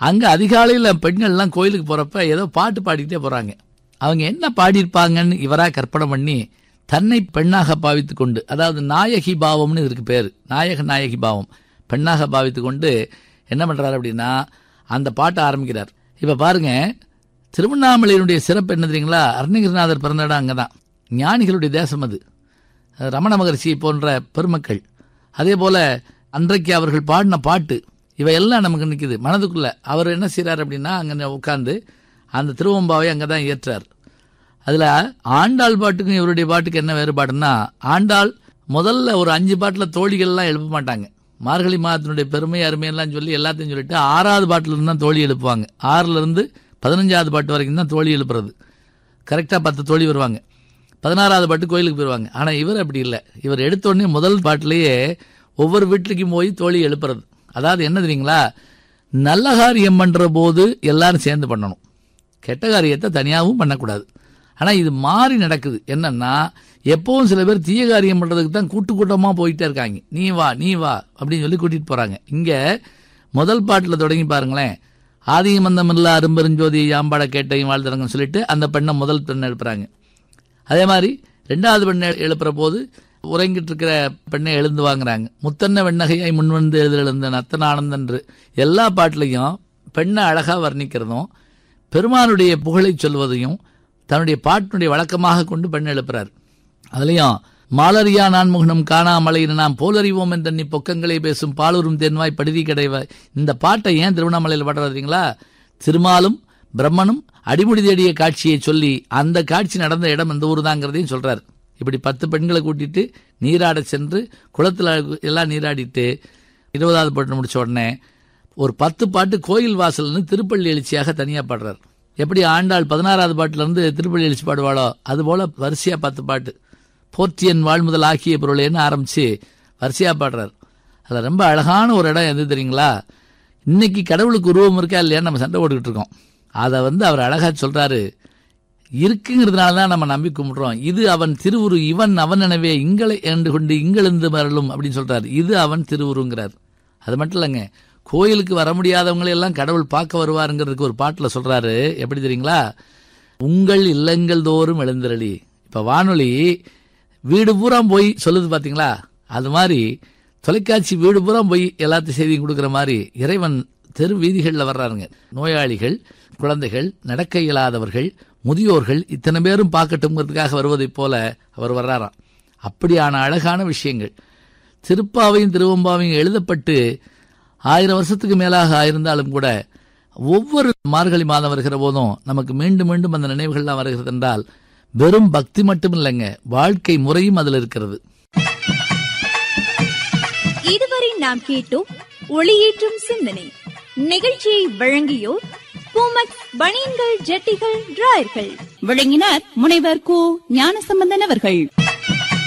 அங்க அதிகாலையில பெண்கள் எல்லாம் கோயிலுக்கு போறப்ப ஏதோ பாட்டு பாடிக்கிட்டே போறாங்க அவங்க என்ன பாடியிருப்பாங்கன்னு இவரா கற்பனை பண்ணி தன்னை பெண்ணாக பாவித்து கொண்டு அதாவது நாயகி பாவம்னு இதற்கு பேர் நாயக நாயகி பாவம் பெண்ணாக பாவித்து கொண்டு என்ன பண்றாரு அப்படின்னா அந்த பாட்டை ஆரம்பிக்கிறார் இப்ப பாருங்க திருவண்ணாமலையினுடைய சிறப்பு என்ன தெரியுங்களா அருணகிரிநாதர் பிறந்த இடம் அங்கதான் ஞானிகளுடைய தேசம் அது ரமண மகர்ஷி போன்ற பெருமக்கள் அதே போல அன்றைக்கு அவர்கள் பாடின பாட்டு இவையெல்லாம் நமக்கு நிற்குது மனதுக்குள்ள அவர் என்ன செய்றார் அப்படின்னா அங்கே உட்கார்ந்து அந்த திருவம்பாவை அங்கே தான் ஏற்றார் அதில் ஆண்டாள் பாட்டுக்கும் இவருடைய பாட்டுக்கு என்ன வேறுபாடுன்னா ஆண்டாள் முதல்ல ஒரு அஞ்சு பாட்டில் தோழிகள்லாம் எழுப்ப மாட்டாங்க மார்கழி மாதத்தினுடைய பெருமை அருமையெல்லாம் சொல்லி எல்லாத்தையும் சொல்லிட்டு ஆறாவது பாட்டில் இருந்து தான் தோழி எழுப்புவாங்க ஆறுல இருந்து பதினஞ்சாவது பாட்டு வரைக்கும் தான் தோழி எழுப்புறது கரெக்டாக பத்து தோழி வருவாங்க பதினாறாவது பாட்டு கோயிலுக்கு போயிடுவாங்க ஆனால் இவர் அப்படி இல்லை இவர் எடுத்த உடனே முதல் பாட்டிலேயே ஒவ்வொரு வீட்டுக்கும் போய் தோழி எழுப்புறது அதாவது என்ன தெரியுங்களா நல்ல காரியம் பண்ணுற போது எல்லாரும் சேர்ந்து பண்ணணும் கெட்ட காரியத்தை தனியாகவும் பண்ணக்கூடாது ஆனால் இது மாறி நடக்குது என்னன்னா எப்பவும் சில பேர் தீய காரியம் பண்ணுறதுக்கு தான் கூட்டு கூட்டமாக போயிட்டே இருக்காங்க நீ வா நீ வா அப்படின்னு சொல்லி கூட்டிகிட்டு போகிறாங்க இங்கே முதல் பாட்டில் தொடங்கி பாருங்களேன் ஆதியமந்தம் இல்ல அரும்பெருஞ்சோதி யாம்பாட கேட்டையும் வாழ்த்துறங்கன்னு சொல்லிட்டு அந்த பெண்ணை முதல் பெண்ணை எழுப்புறாங்க அதே மாதிரி ரெண்டாவது பெண்ணை எழுப்புற போது உறங்கிட்டு இருக்கிற பெண்ணை எழுந்து வாங்குறாங்க முத்தன்ன வெண்ணகையாய் முன்வந்து எழுந்த நத்தன ஆனந்தன்று எல்லா பாட்டிலையும் பெண்ணை அழகா வர்ணிக்கிறதும் பெருமானுடைய புகழை சொல்வதையும் தன்னுடைய பாட்டினுடைய வழக்கமாக கொண்டு பெண் எழுப்புறார் அதுலயும் மாலரியா நான்முகனும் காணாமலையின நாம் போலறிவோம் என்ற பொக்கங்களை பேசும் பாலூரும் தென்வாய் படுதி கிடைவாய் இந்த பாட்டை ஏன் திருவண்ணாமலையில் பாடுறீங்களா திருமாலும் பிரம்மனும் அடிமுடி தேடிய காட்சியை சொல்லி அந்த காட்சி நடந்த இடம் எந்த ஊர் தாங்கிறதையும் சொல்றார் இப்படி பத்து பெண்களை கூட்டிட்டு நீராட சென்று குளத்துல எல்லாம் நீராடிட்டு இருபதாவது பாட்டு முடிச்ச உடனே ஒரு பத்து பாட்டு கோயில் வாசல்னு திருப்பள்ளி எழுச்சியாக தனியா பாடுறார் எப்படி ஆண்டாள் பதினாறாவது பாட்டுல இருந்து திருப்பள்ளி எழுச்சி பாடுவாளோ அது போல வரிசையா பத்து பாட்டு போர்த்தியன் வாழ்முதல் ஆக்கிய பொருளேன்னு ஆரம்பிச்சு வரிசையா பாடுறார் அதுல ரொம்ப அழகான ஒரு இடம் எது தெரியுங்களா இன்னைக்கு கடவுளுக்கு உருவம் இருக்கா இல்லையான்னு நம்ம சண்டை போட்டுக்கிட்டு இருக்கோம் அதை வந்து அவர் அழகா சொல்றாரு இருக்குங்கிறதுனால தான் நம்ம நம்பி கும்பிடுறோம் இது அவன் திருவுரு இவன் அவன் எனவே இங்களை என்று கொண்டு இங்கிருந்து மரலும் அப்படின்னு சொல்றாரு இது அவன் திருவுருங்கிறார் அது மட்டும் இல்லைங்க கோயிலுக்கு வர முடியாதவங்களை எல்லாம் கடவுள் பார்க்க வருவாருங்கிறதுக்கு ஒரு பாட்டுல சொல்றாரு எப்படி தெரியுங்களா உங்கள் இல்லங்கள் தோறும் எழுந்திரளி இப்ப வானொலி வீடு பூரா போய் சொல்லுது பாத்தீங்களா அது மாதிரி தொலைக்காட்சி வீடு பூரா போய் எல்லாத்தையும் செய்தியும் கொடுக்குற மாதிரி இறைவன் தெரு வீதிகளில் வர்றாருங்க நோயாளிகள் குழந்தைகள் நடக்க இயலாதவர்கள் முதியோர்கள் இத்தனை பேரும் பார்க்கட்டுங்கிறதுக்காக வருவதைப் போல அவர் வர்றாராம் அப்படியான அழகான விஷயங்கள் திருப்பாவையும் திருவம்பாவையும் எழுதப்பட்டு ஆயிரம் வருஷத்துக்கு மேலாக ஆயிருந்தாலும் கூட ஒவ்வொரு மார்கழி மாதம் வருகிற போதும் நமக்கு மீண்டும் மீண்டும் அந்த நினைவுகள்லாம் வருகிறது என்றால் வெறும் பக்தி மட்டும் இல்லைங்க வாழ்க்கை முறையும் அதில் இருக்கிறது இதுவரை நாம் கேட்டோம் ஒளியேற்றும் சிந்தனை நிகழ்ச்சியை வழங்கியோர் பூமக் பனியன்கள் ஜட்டிகள் டிராயர்கள் விளங்கினார் முனைவர் கு ஞானசம்பந்தன் அவர்கள்